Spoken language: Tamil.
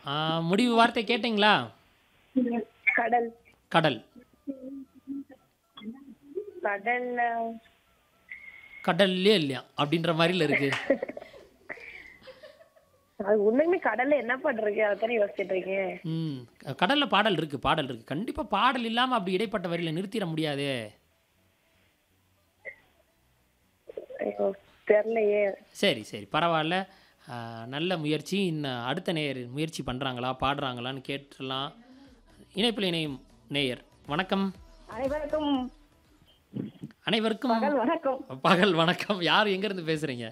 ஆ, முடிவு வார்த்தை கேட்டிங்களா கடல் கடல் கடல்ல கடல்லே இல்லையா அப்படின்ற மாதிரில இருக்கு அது உண்மையுமே கடல்ல என்ன பண்றீங்க அதான் யோசிச்சுட்டு இருக்கேன் ம் கடல்ல பாடல் இருக்கு பாடல் இருக்கு கண்டிப்பா பாடல் இல்லாம அப்படி இடைப்பட்ட வரியில நிறுத்திட முடியாதே ஐயோ, தெரியலையே சரி சரி பரவாயில்ல ஆ, நல்ல முயற்சி இன்னும் அடுத்த நேயர் முயற்சி பண்ணுறாங்களா பாடுறாங்களான்னு கேட்டுடலாம் இணைப்பில் இணையும் நேயர் வணக்கம் அனைவருக்கும் அனைவருக்கும் பகல் வணக்கம் பகல் வணக்கம் யார் எங்கேருந்து பேசுகிறீங்க